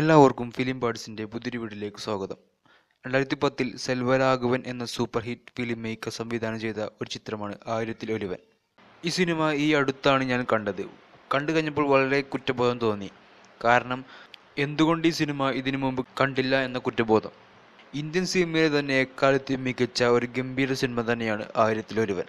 എല്ലാവർക്കും ഫിലിം ബേർഡ്സിൻ്റെ പുതിയൊരു വീഡിയോയിലേക്ക് സ്വാഗതം രണ്ടായിരത്തി പത്തിൽ സെൽവരാഘവൻ എന്ന സൂപ്പർ ഹിറ്റ് ഫിലിം മേക്കർ സംവിധാനം ചെയ്ത ഒരു ചിത്രമാണ് ആയിരത്തിൽ ഒരുവൻ ഈ സിനിമ ഈ അടുത്താണ് ഞാൻ കണ്ടത് കണ്ടു കഴിഞ്ഞപ്പോൾ വളരെ കുറ്റബോധം തോന്നി കാരണം എന്തുകൊണ്ട് ഈ സിനിമ ഇതിനു മുമ്പ് കണ്ടില്ല എന്ന കുറ്റബോധം ഇന്ത്യൻ സിനിമയിലെ തന്നെ എക്കാലത്തെ മികച്ച ഒരു ഗംഭീര സിനിമ തന്നെയാണ് ആയിരത്തിൽ ഒരുവൻ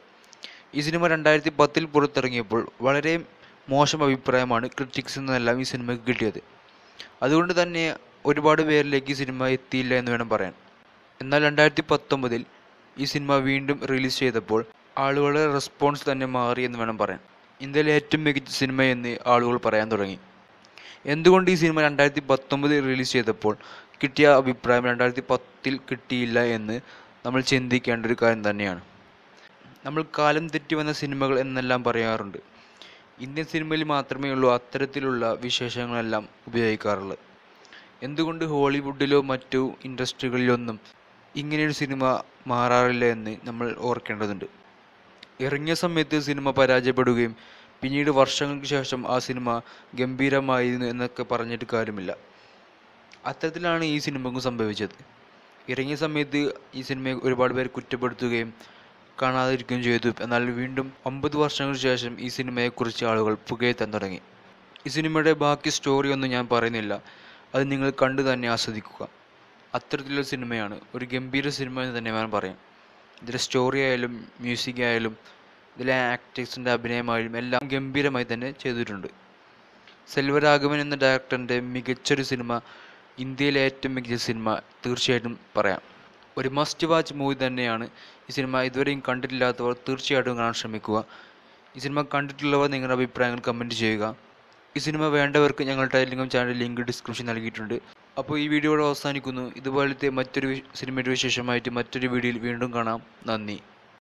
ഈ സിനിമ രണ്ടായിരത്തി പത്തിൽ പുറത്തിറങ്ങിയപ്പോൾ വളരെ മോശം അഭിപ്രായമാണ് ക്രിറ്റിക്സ് നിന്നെല്ലാം ഈ സിനിമയ്ക്ക് കിട്ടിയത് അതുകൊണ്ട് തന്നെ ഒരുപാട് പേരിലേക്ക് ഈ സിനിമ എത്തിയില്ല എന്ന് വേണം പറയാൻ എന്നാൽ രണ്ടായിരത്തി പത്തൊമ്പതിൽ ഈ സിനിമ വീണ്ടും റിലീസ് ചെയ്തപ്പോൾ ആളുകളുടെ റെസ്പോൺസ് തന്നെ മാറി എന്ന് വേണം പറയാൻ ഇന്ത്യയിലെ ഏറ്റവും മികച്ച സിനിമ എന്ന് ആളുകൾ പറയാൻ തുടങ്ങി എന്തുകൊണ്ട് ഈ സിനിമ രണ്ടായിരത്തി പത്തൊമ്പതിൽ റിലീസ് ചെയ്തപ്പോൾ കിട്ടിയ അഭിപ്രായം രണ്ടായിരത്തി പത്തിൽ കിട്ടിയില്ല എന്ന് നമ്മൾ ചിന്തിക്കേണ്ട ഒരു കാര്യം തന്നെയാണ് നമ്മൾ കാലം തെറ്റി വന്ന സിനിമകൾ എന്നെല്ലാം പറയാറുണ്ട് ഇന്ത്യൻ സിനിമയിൽ മാത്രമേ ഉള്ളൂ അത്തരത്തിലുള്ള വിശേഷങ്ങളെല്ലാം ഉപയോഗിക്കാറുള്ളത് എന്തുകൊണ്ട് ഹോളിവുഡിലോ മറ്റു ഇൻഡസ്ട്രികളിലൊന്നും ഇങ്ങനെയൊരു സിനിമ മാറാറില്ല എന്ന് നമ്മൾ ഓർക്കേണ്ടതുണ്ട് ഇറങ്ങിയ സമയത്ത് സിനിമ പരാജയപ്പെടുകയും പിന്നീട് വർഷങ്ങൾക്ക് ശേഷം ആ സിനിമ ഗംഭീരമായിരുന്നു എന്നൊക്കെ പറഞ്ഞിട്ട് കാര്യമില്ല അത്തരത്തിലാണ് ഈ സിനിമക്കും സംഭവിച്ചത് ഇറങ്ങിയ സമയത്ത് ഈ സിനിമയെ ഒരുപാട് പേർ കുറ്റപ്പെടുത്തുകയും കാണാതിരിക്കുകയും ചെയ്തു എന്നാൽ വീണ്ടും ഒമ്പത് വർഷങ്ങൾക്ക് ശേഷം ഈ സിനിമയെക്കുറിച്ച് ആളുകൾ പുകയത്താൻ തുടങ്ങി ഈ സിനിമയുടെ ബാക്കി സ്റ്റോറി ഒന്നും ഞാൻ പറയുന്നില്ല അത് നിങ്ങൾ കണ്ടു തന്നെ ആസ്വദിക്കുക അത്തരത്തിലുള്ള സിനിമയാണ് ഒരു ഗംഭീര സിനിമ എന്ന് തന്നെ വേണം പറയാം ഇതിലെ സ്റ്റോറി ആയാലും മ്യൂസിക് ആയാലും ഇതിലെ ആക്ടേഴ്സിൻ്റെ അഭിനയമായാലും എല്ലാം ഗംഭീരമായി തന്നെ ചെയ്തിട്ടുണ്ട് സെൽവരാഘവൻ എന്ന ഡയറക്ടറിൻ്റെ മികച്ചൊരു സിനിമ ഇന്ത്യയിലെ ഏറ്റവും മികച്ച സിനിമ തീർച്ചയായിട്ടും പറയാം ഒരു മസ്റ്റ് വാച്ച് മൂവി തന്നെയാണ് ഈ സിനിമ ഇതുവരെയും കണ്ടിട്ടില്ലാത്തവർ തീർച്ചയായിട്ടും കാണാൻ ശ്രമിക്കുക ഈ സിനിമ കണ്ടിട്ടുള്ളവർ നിങ്ങളുടെ അഭിപ്രായങ്ങൾ കമൻറ്റ് ചെയ്യുക ഈ സിനിമ വേണ്ടവർക്ക് ഞങ്ങളുടെ ടെലിഗ്രാം ചാനൽ ലിങ്ക് ഡിസ്ക്രിപ്ഷൻ നൽകിയിട്ടുണ്ട് അപ്പോൾ ഈ വീഡിയോ ഇവിടെ അവസാനിക്കുന്നു ഇതുപോലത്തെ മറ്റൊരു വി- സിനിമയുടെ വിശേഷമായിട്ട് മറ്റൊരു വീഡിയോയിൽ വീണ്ടും കാണാം നന്ദി